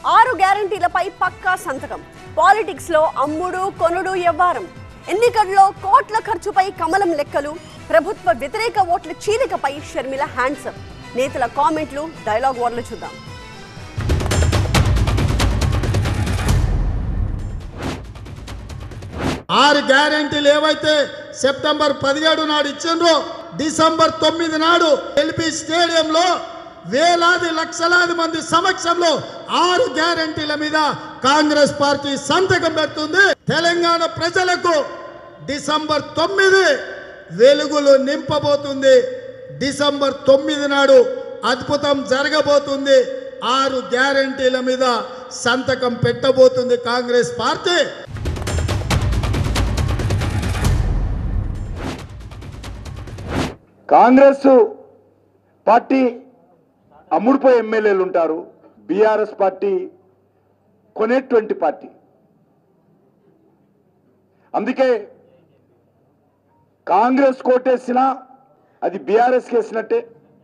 ఆరు గ్యారంటీలపై పక్కా సంతకం పాలిటిక్స్ లో అమ్ముడు కొనుడు వ్యవహారం ఎన్నికల్లో కోట్ల ఖర్చుపై కమలం లెక్కలు ప్రభుత్వ వ్యతిరేక ఓట్ల చీలికపై షర్మిల హ్యాండ్సప్ నేతల కామెంట్లు డైలాగ్ వార్లు చూద్దాం ఆరు గ్యారంటీలు ఏవైతే సెప్టెంబర్ పదిహేడు నాడు ఇచ్చిండ్రో డిసెంబర్ తొమ్మిది నాడు ఎల్పి స్టేడియంలో వేలాది లక్షలాది మంది సమక్షంలో ఆరు గ్యారంటీల మీద కాంగ్రెస్ పార్టీ సంతకం పెడుతుంది తెలంగాణ ప్రజలకు డిసెంబర్ తొమ్మిది వెలుగులు నింపబోతుంది డిసెంబర్ తొమ్మిది నాడు అద్భుతం జరగబోతుంది ఆరు గ్యారంటీల మీద సంతకం పెట్టబోతుంది కాంగ్రెస్ పార్టీ కాంగ్రెస్ పార్టీ అమ్ముడుపోయే ఎమ్మెల్యేలు ఉంటారు బీఆర్ఎస్ పార్టీ కొనేటువంటి పార్టీ అందుకే కాంగ్రెస్ కోటేసినా అది బీఆర్ఎస్ వేసినట్టే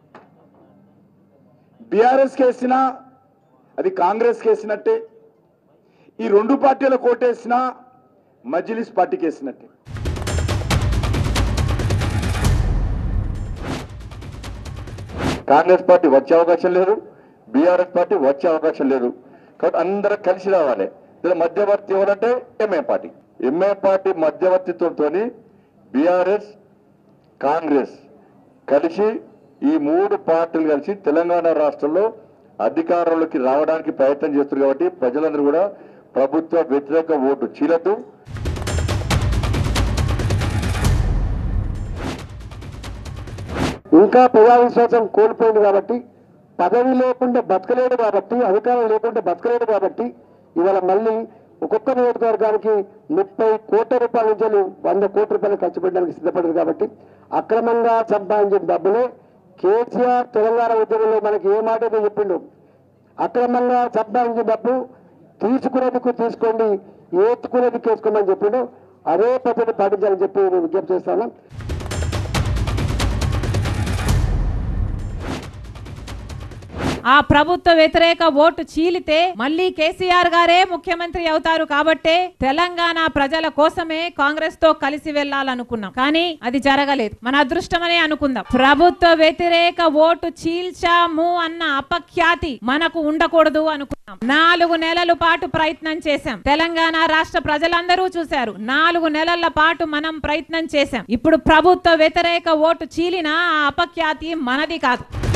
బీఆర్ఎస్ వేసినా అది కాంగ్రెస్ వేసినట్టే ఈ రెండు పార్టీల కోటేసినా మజ్లిస్ పార్టీకి వేసినట్టే కాంగ్రెస్ పార్టీ వచ్చే అవకాశం లేదు బీఆర్ఎస్ పార్టీ వచ్చే అవకాశం లేదు కాబట్టి అందరూ కలిసి రావాలి ఇందులో మధ్యవర్తి ఎవరంటే ఎంఏ పార్టీ ఎంఏ పార్టీ మధ్యవర్తిత్వంతో బీఆర్ఎస్ కాంగ్రెస్ కలిసి ఈ మూడు పార్టీలు కలిసి తెలంగాణ రాష్ట్రంలో అధికారంలోకి రావడానికి ప్రయత్నం చేస్తున్నారు కాబట్టి ప్రజలందరూ కూడా ప్రభుత్వ వ్యతిరేక ఓటు చీలద్దు ఇంకా ప్రజా విశ్వాసం కోల్పోయింది కాబట్టి పదవి లేకుండా బతకలేడు కాబట్టి అధికారం లేకుండా బతకలేడు కాబట్టి ఇవాళ మళ్ళీ ఒక్కొక్క నియోజకవర్గానికి ముప్పై కోట్ల రూపాయల నుంచి వంద కోట్ల రూపాయలు ఖర్చు పెట్టడానికి సిద్ధపడింది కాబట్టి అక్రమంగా సంపాదించిన డబ్బులే కేసీఆర్ తెలంగాణ ఉద్యమంలో మనకి ఏ మాట అయితే చెప్పిండు అక్రమంగా సంపాదించిన డబ్బు తీసుకునేందుకు తీసుకోండి ఏతుకునేందుకు వేసుకోమని చెప్పిండు అదే పద్ధతి పాటించాలని చెప్పి నేను విజ్ఞప్తి చేస్తాను ఆ ప్రభుత్వ వ్యతిరేక ఓటు చీలితే మళ్ళీ కేసీఆర్ గారే ముఖ్యమంత్రి అవుతారు కాబట్టే తెలంగాణ ప్రజల కోసమే కాంగ్రెస్ తో కలిసి వెళ్లాలనుకున్నాం కానీ అది జరగలేదు మన అదృష్టమనే అనుకుందాం ప్రభుత్వ వ్యతిరేక ఓటు చీల్చాము అన్న అపఖ్యాతి మనకు ఉండకూడదు అనుకున్నాం నాలుగు నెలల పాటు ప్రయత్నం చేశాం తెలంగాణ రాష్ట్ర ప్రజలందరూ చూశారు నాలుగు నెలల పాటు మనం ప్రయత్నం చేశాం ఇప్పుడు ప్రభుత్వ వ్యతిరేక ఓటు చీలిన ఆ అపఖ్యాతి మనది కాదు